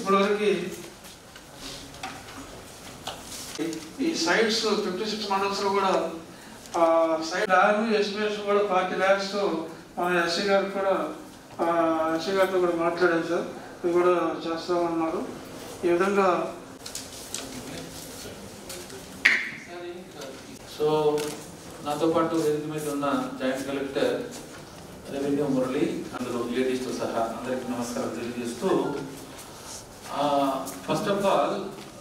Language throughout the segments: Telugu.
ఇప్పటివరకు ఈ సైట్స్ ఫిఫ్టీ సిక్స్ మండల్స్లో కూడా సైడ్ ఆర్మీ ఎస్టిమేషన్ కూడా ఫార్టీ ల్యాక్స్ మన ఎస్సీ గారికి కూడా ఎస్సీ గారితో కూడా మాట్లాడాం సార్ ఇది కూడా చేస్తామన్నారు ఈ విధంగా సో నాతో పాటు వేదిక మీద ఉన్న జాయింట్ కలెక్టర్ రెవెన్యూ మురళి అందరూ లేడీస్తో సహా అందరికీ నమస్కారం తెలియజేస్తూ ఫస్ట్ ఆఫ్ ఆల్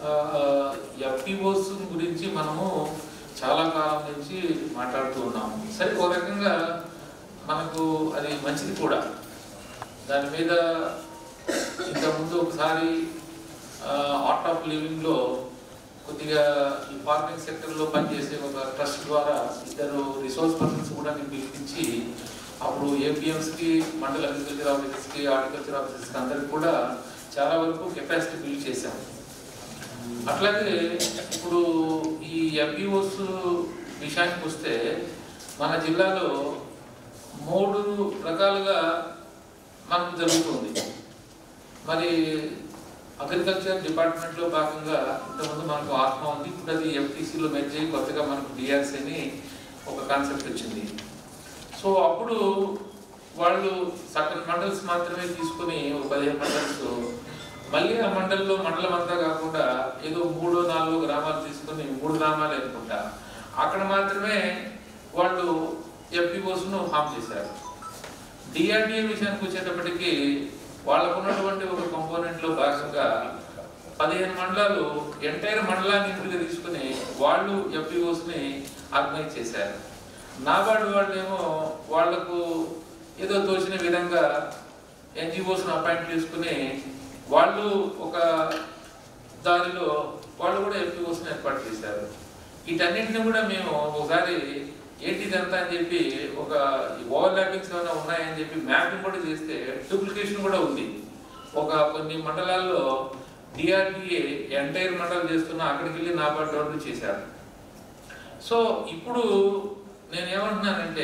ఎఫ్పిఓస్ గురించి మనము చాలా కాలం నుంచి మాట్లాడుతూ ఉన్నాము సరే ఒక రకంగా మనకు అది మంచిది కూడా దాని మీద ఇంతకుముందు ఒకసారి ఆర్ట్ ఆఫ్ లివింగ్లో కొద్దిగా ఈ ఫార్మింగ్ సెక్టర్లో పనిచేసే ఒక ట్రస్ట్ ద్వారా ఇద్దరు రిసోర్స్ పర్సన్స్ కూడా నేను పిలిపించి అప్పుడు ఏపీఎంస్కి మండల అగ్రికల్చర్ ఆఫీసర్స్కి హార్టికల్చర్ ఆఫీసర్స్కి అందరికి కూడా చాలా వరకు కెపాసిటీ బిల్డ్ చేశాం అట్లాగే ఇప్పుడు ఈ ఎంపీఓస్ విషయానికి వస్తే మన జిల్లాలో మూడు రకాలుగా మనకు జరుగుతుంది మరి అగ్రికల్చర్ డిపార్ట్మెంట్లో భాగంగా ఇంతకుముందు మనకు ఆత్మ ఉంది ఇప్పుడు అది ఎఫ్టీసీలో మెర్జ్ అయ్యి కొత్తగా మనకు డిఆర్సీ అని ఒక కాన్సెప్ట్ వచ్చింది సో అప్పుడు వాళ్ళు సర్టన్ మండల్స్ మాత్రమే తీసుకుని ఒక పదిహేను మండల్స్ మళ్ళీ ఆ మండల్లో మండలం అంతా కాకుండా ఏదో మూడో నాలుగో గ్రామాలు తీసుకుని మూడు గ్రామాలు అనుకుంటా అక్కడ మాత్రమే వాళ్ళు ఎఫ్పిఓస్ను ఫామ్ చేశారు డిఆర్డిఏ విషయానికి వచ్చేటప్పటికి వాళ్ళకు ఉన్నటువంటి ఒక కాంపోనెంట్ లో భాగంగా పదిహేను మండలాలు ఎంటైర్ మండలాన్ని ఇంటికి తీసుకుని వాళ్ళు ఎఫ్పిఓస్ ని ఆర్గనైజ్ చేశారు నాబార్డు వాళ్ళేమో వాళ్లకు ఏదో తోచిన విధంగా ఎన్జిఓస్ అపాయింట్ చేసుకుని వాళ్ళు ఒక దారిలో వాళ్ళు కూడా ఎఫ్పిఓస్ ఏర్పాటు చేశారు వీటన్నింటిని కూడా మేము ఒకసారి ఏంటి ఇదంతా అని చెప్పి ఒక ఓవర్ ల్యాపింగ్స్ ఏమైనా ఉన్నాయని చెప్పి మ్యాపింగ్ కూడా చేస్తే డూప్లికేషన్ కూడా ఉంది ఒక కొన్ని మండలాల్లో డిఆర్డిఏ ఎంటైర్ మండలం చేస్తున్న అక్కడికి వెళ్ళి నాబార్డు వాళ్ళు చేశారు సో ఇప్పుడు నేను ఏమంటున్నానంటే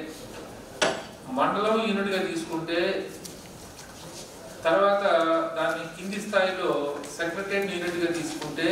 మండలం యూనిట్గా తీసుకుంటే తర్వాత దాన్ని కింది స్థాయిలో సెక్రటరీ యూనిట్గా తీసుకుంటే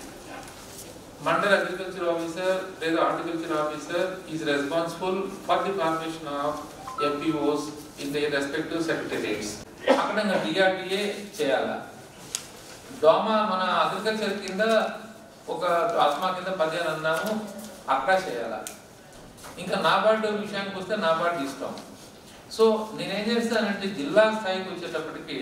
మండల్ అగ్రికల్చర్ ఆఫీసర్ లేదా horticulture officer is responsible for the formation of MPOs in the respective secretariats అక్కడ డిఆర్డిఏ చేయాలా డోమా మన అగ్రికల్చర్ కింద ఒక ఆత్మా కింద పదిహేను అన్నాము అక్కడ చేయాలా ఇంకా నాబార్డు విషయానికి వస్తే నాబార్డు ఇష్టం సో నేనేం చేస్తానంటే జిల్లా స్థాయికి వచ్చేటప్పటికి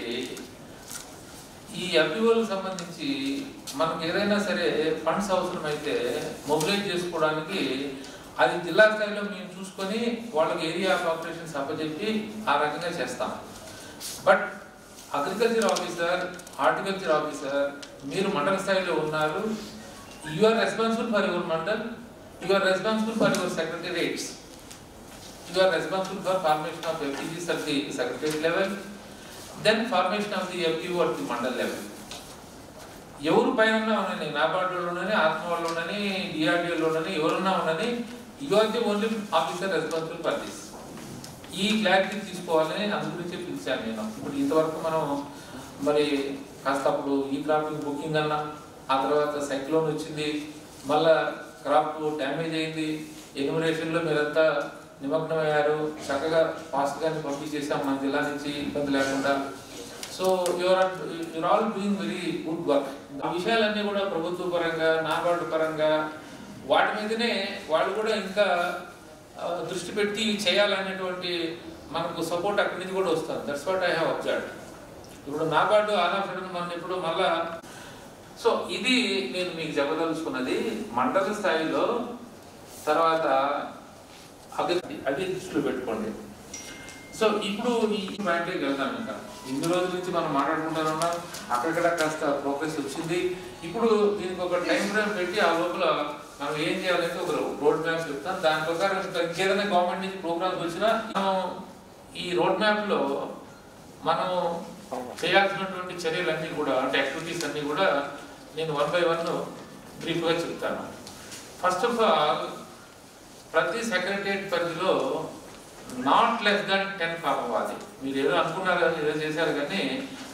ఈ ఎఫ్ఈఓలకు సంబంధించి మనకు ఏదైనా సరే ఫండ్స్ అవసరమైతే మొబిలైజ్ చేసుకోవడానికి అది జిల్లా స్థాయిలో మేము చూసుకొని వాళ్ళకి ఏరియా ఆఫ్ ఆపరేషన్స్ అప్పచెప్పి ఆ రకంగా చేస్తాం but agriculture officer horticulture officer మీరు మండల స్థాయిలో ఉన్నారు you are responsible for your mandal you are responsible for your secretariats you are responsible for formation of FTGs at the secretary level then formation of the FEO at the mandal level ఎవరు పైన ఉన్నని నాబార్డులోనని ఆత్మవాళ్ళలోనని డిఆర్డిఓలోనని ఎవరున్నా ఉన్నని you are the only officer responsible for this ఈ క్లారిటీ తీసుకోవాలని అందు గురించి పిలిచాను నేను ఇప్పుడు ఇంతవరకు మనం మరి కాస్త అప్పుడు ఈ క్రాపింగ్ బుకింగ్ అన్నా ఆ తర్వాత సైక్లోన్ వచ్చింది మళ్ళా క్రాప్ డ్యామేజ్ అయింది ఎన్యూమరేషన్లో మీరంతా నిమగ్నమయ్యారు చక్కగా ఫాస్ట్గానే పంపించేసాం మన జిల్లా నుంచి ఇబ్బంది లేకుండా so your your all doing very good work ఆ విషయాలన్నీ కూడా ప్రభుత్వ పరంగా నాబార్డు పరంగా వాటి మీదనే వాళ్ళు కూడా ఇంకా ఆ, దృష్టి పెట్టి చేయాలనేటువంటి మనకు సపోర్ట్ అక్కడి నుంచి కూడా వస్తుంది that's what I have observe ఇప్పుడు నాబార్డు ఆనాఫెడన్ మనం ఇప్పుడు మళ్ళా సో ఇది నేను మీకు చెప్పదలుచుకున్నది మండల స్థాయిలో తర్వాత అది అది దృష్టిలో పెట్టుకోండి సో ఇప్పుడు ఈ బ్యాంకుకి వెళ్దాం ఇంకా ఇన్ని రోజుల నుంచి మనం మాట్లాడుకుంటానే ఉన్నాం అక్కడక్కడ కాస్త ప్రోగ్రెస్ వచ్చింది ఇప్పుడు దీనికి ఒక టైం ఫ్రేమ్ పెట్టి ఆ లోపల మనం ఏం చేయాలంటే ఒక రోడ్ మ్యాప్ చెప్తాం దాని ప్రకారం ఇంకా ఇంకేదైనా గవర్నమెంట్ నుంచి ప్రోగ్రామ్స్ వచ్చినా మనం ఈ రోడ్ మ్యాప్ లో మనం చేయాల్సినటువంటి చర్యలన్నీ కూడా అంటే యాక్టివిటీస్ అన్ని కూడా నేను వన్ బై వన్ బ్రీఫ్గా చెప్తాను ఫస్ట్ ఆఫ్ ఆల్ ప్రతి సెక్రటరియట్ పరిధిలో not less than ten form అవ్వాలి మీరు ఏదో అనుకున్నారు కానీ ఏదో చేశారు కానీ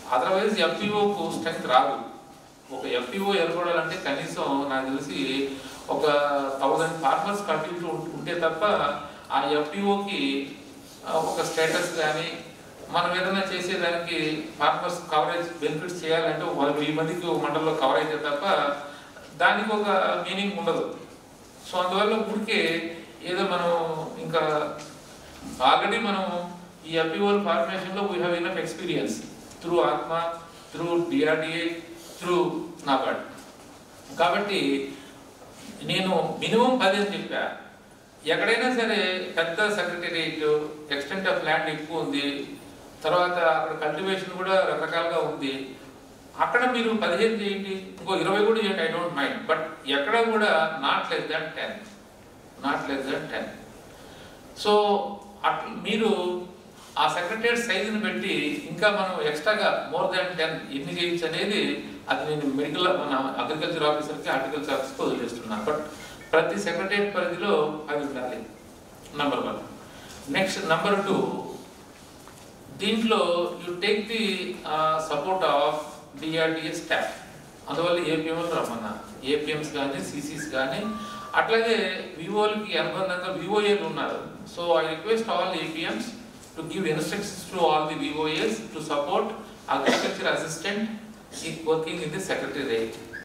అదర్వైజ్ ఎఫ్పిఓకు స్ట్రెంగ్త్ రాదు ఒక ఎఫ్పిఓ ఏర్పడాలంటే కనీసం నాకు తెలిసి ఒక థౌజండ్ ఫార్మర్స్ కంటిన్యూ ఉంటే తప్ప ఆ ఎఫ్పిఓకి ఒక స్టేటస్ కానీ మనం ఏదైనా చేసేదానికి ఫార్మర్స్ కవరేజ్ బెనిఫిట్స్ చేయాలంటే ఒక వెయ్యి మందికి ఒక మండలంలో కవర్ అయితే తప్ప దానికి ఒక మీనింగ్ ఉండదు సో అందువల్ల ఊరికే ఏదో మనం ఇంకా ఆల్రెడీ మనం ఈ ఎఫ్పిఓల్ ఫార్మేషన్లో we have enough experience through ATMA through DRDA through NABARD కాబట్టి నేను మినిమం పది అని చెప్పా ఎక్కడైనా సరే పెద్ద సెక్రటేరియట్ ఎక్స్టెంట్ ఆఫ్ ల్యాండ్ ఎక్కువ ఉంది తర్వాత అక్కడ కల్టివేషన్ కూడా రకరకాలుగా ఉంది అక్కడ మీరు పదిహేను చేయండి ఇంకో ఇరవై కూడా చేయండి ఐ డోంట్ మైండ్ బట్ ఎక్కడ కూడా not less than ten not less than ten so అట్లా మీరు ఆ సెక్రటరీ సైజుని బట్టి ఇంకా మనం ఎక్స్ట్రాగా మోర్ దాన్ టెన్ ఎన్ని చేయొచ్చు అనేది అది నేను మెడికల్ మన అగ్రికల్చర్ ఆఫీసర్కి హార్టికల్చర్ ఆఫీసర్కి వదిలేస్తున్నాను బట్ ప్రతి సెక్రటరీ పరిధిలో అది ఉండాలి number one next number two దీంట్లో you take the support of DRDA staff అందువల్ల ఏపీఎంలు రమ్మన్నా ఏపీఎంస్ కానీ సిసిస్ కానీ అట్లాగే వివోలకి అనుబంధంగా వివోఏలు ఉన్నారు so I request all APMs to give instructions to all the VOAs to support agriculture assistant working in the secretary